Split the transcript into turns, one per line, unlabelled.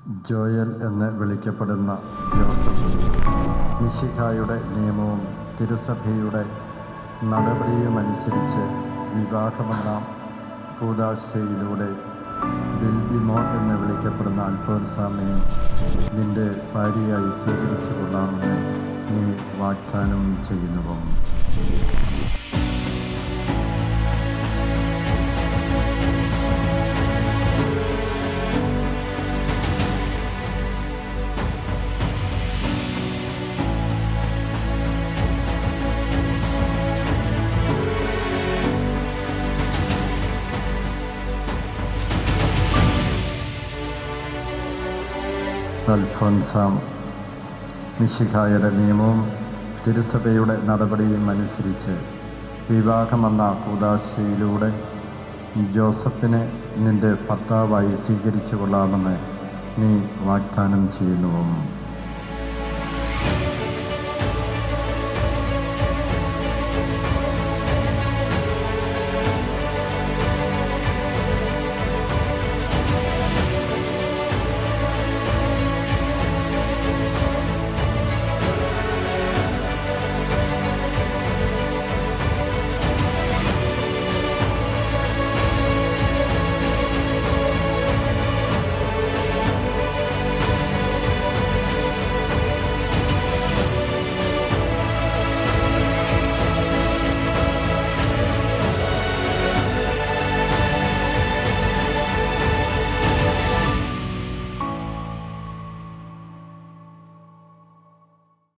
Joel എന്ന് വിളിക്കപ്പെടുന്ന Joseph മിശിഹായുടെ നിയമവും തിരുസഭയുടെ നടപടിയുമനുസരിച്ച് വിവാഹമെന്ന കൂതാശയിലൂടെ ബിൽബിമോ എന്ന് വിളിക്കപ്പെടുന്ന അൽഫോൻസാമയെ നിന്റെ ഭാര്യയായി സ്വീകരിച്ചു കൊള്ളാമെന്ന് നീ വാഗ്ദാനം ചെയ്യുന്നുവോ അൽഫോൻസാം മിശിഹായുടെ നിയമവും തിരുസഭയുടെ നടപടിയും അനുസരിച്ച് വിവാഹമെന്ന കൂതാശയിലൂടെ ജോസഫിനെ നിന്റെ ഭർത്താവായി സ്വീകരിച്ചു കൊള്ളാമെന്ന് നീ വാഗ്ദാനം ചെയ്യുന്നുവോ